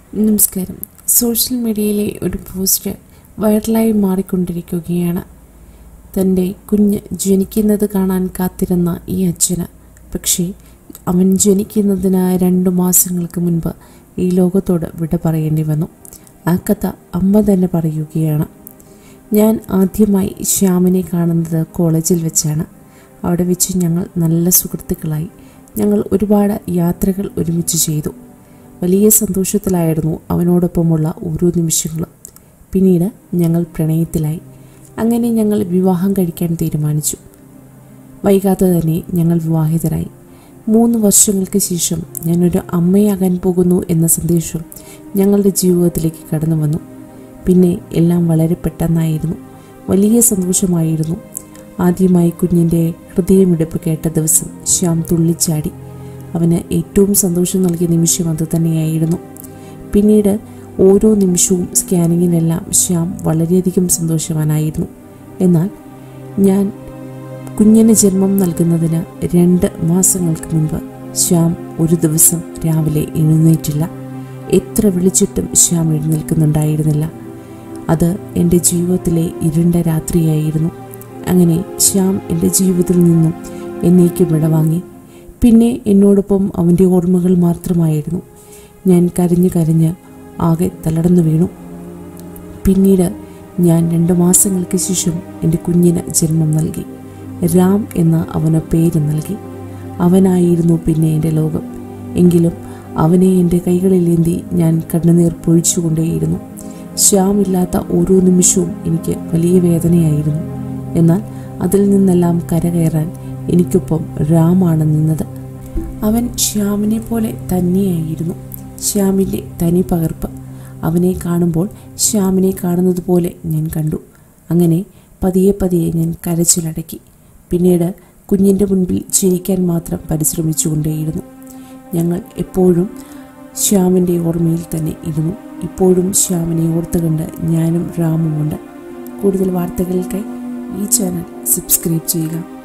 നമസ്കാരം സോഷ്യൽ മീഡിയയിലെ ഒരു പോസ്റ്റ് വൈറലായി മാറിക്കൊണ്ടിരിക്കുകയാണ് തൻ്റെ കുഞ്ഞ് ജനിക്കുന്നത് കാണാൻ കാത്തിരുന്ന ഈ അച്ഛന് പക്ഷേ അവൻ ജനിക്കുന്നതിന് രണ്ടു മാസങ്ങൾക്ക് മുൻപ് ഈ ലോകത്തോട് വിട പറയേണ്ടി വന്നു ആ കഥ അമ്മ തന്നെ പറയുകയാണ് ഞാൻ ആദ്യമായി ശ്യാമിനെ കാണുന്നത് കോളേജിൽ വെച്ചാണ് അവിടെ വെച്ച് ഞങ്ങൾ നല്ല സുഹൃത്തുക്കളായി ഞങ്ങൾ ഒരുപാട് യാത്രകൾ ഒരുമിച്ച് ചെയ്തു വലിയ സന്തോഷത്തിലായിരുന്നു അവനോടൊപ്പമുള്ള ഓരോ നിമിഷങ്ങളും പിന്നീട് ഞങ്ങൾ പ്രണയത്തിലായി അങ്ങനെ ഞങ്ങൾ വിവാഹം കഴിക്കാൻ തീരുമാനിച്ചു വൈകാതെ തന്നെ ഞങ്ങൾ വിവാഹിതരായി മൂന്ന് വർഷങ്ങൾക്ക് ശേഷം ഞാനൊരു അമ്മയാകാൻ പോകുന്നു എന്ന സന്ദേശം ഞങ്ങളുടെ ജീവിതത്തിലേക്ക് കടന്നു വന്നു പിന്നെ എല്ലാം വളരെ പെട്ടെന്നായിരുന്നു വലിയ സന്തോഷമായിരുന്നു ആദ്യമായി കുഞ്ഞിൻ്റെ ഹൃദയമിടിപ്പ് കേട്ട ദിവസം ശ്യാം തുള്ളിച്ചാടി അവന് ഏറ്റവും സന്തോഷം നൽകിയ നിമിഷം അത് തന്നെയായിരുന്നു പിന്നീട് ഓരോ നിമിഷവും സ്കാനിങ്ങിനെല്ലാം ശ്യാം വളരെയധികം സന്തോഷവാനായിരുന്നു എന്നാൽ ഞാൻ കുഞ്ഞിന് ജന്മം നൽകുന്നതിന് രണ്ട് മാസങ്ങൾക്ക് മുൻപ് ശ്യാം ഒരു ദിവസം രാവിലെ എഴുന്നേറ്റില്ല എത്ര വിളിച്ചിട്ടും ശ്യാം എഴുന്നേൽക്കുന്നുണ്ടായിരുന്നില്ല അത് എൻ്റെ ജീവിതത്തിലെ ഇരുണ്ട രാത്രിയായിരുന്നു അങ്ങനെ ശ്യാം എൻ്റെ ജീവിതത്തിൽ നിന്നും എന്നേക്ക് വിടവാങ്ങി പിന്നെ എന്നോടൊപ്പം അവൻ്റെ ഓർമ്മകൾ മാത്രമായിരുന്നു ഞാൻ കരഞ്ഞ് കരഞ്ഞ് ആകെ തളർന്നു വീണു പിന്നീട് ഞാൻ രണ്ട് മാസങ്ങൾക്ക് ശേഷം എൻ്റെ കുഞ്ഞിന് ജന്മം നൽകി രാം എന്ന അവന് പേര് നൽകി അവനായിരുന്നു പിന്നെ എൻ്റെ ലോകം എങ്കിലും അവനെ എൻ്റെ കൈകളിലേന്തി ഞാൻ കണ്ണുനീർ പൊഴിച്ചുകൊണ്ടേയിരുന്നു ശ്യാമില്ലാത്ത ഓരോ നിമിഷവും എനിക്ക് വലിയ വേദനയായിരുന്നു എന്നാൽ അതിൽ നിന്നെല്ലാം കരകയറാൻ എനിക്കൊപ്പം രാമാണ് നിന്നത് അവൻ ശ്യാമിനെ പോലെ തന്നെയായിരുന്നു ശ്യാമിൻ്റെ തനി പകർപ്പ് അവനെ കാണുമ്പോൾ ശ്യാമിനെ കാണുന്നത് പോലെ ഞാൻ കണ്ടു അങ്ങനെ പതിയെ പതിയെ ഞാൻ കരച്ചിലടക്കി പിന്നീട് കുഞ്ഞിൻ്റെ മുൻപിൽ ചിരിക്കാൻ മാത്രം പരിശ്രമിച്ചുകൊണ്ടേയിരുന്നു ഞങ്ങൾ എപ്പോഴും ശ്യാമിൻ്റെ ഓർമ്മയിൽ തന്നെ ഇരുന്നു ഇപ്പോഴും ശ്യാമിനെ ഓർത്തുകണ്ട് ഞാനും രാമുമുണ്ട് കൂടുതൽ വാർത്തകൾക്കായി ഈ ചാനൽ സബ്സ്ക്രൈബ് ചെയ്യുക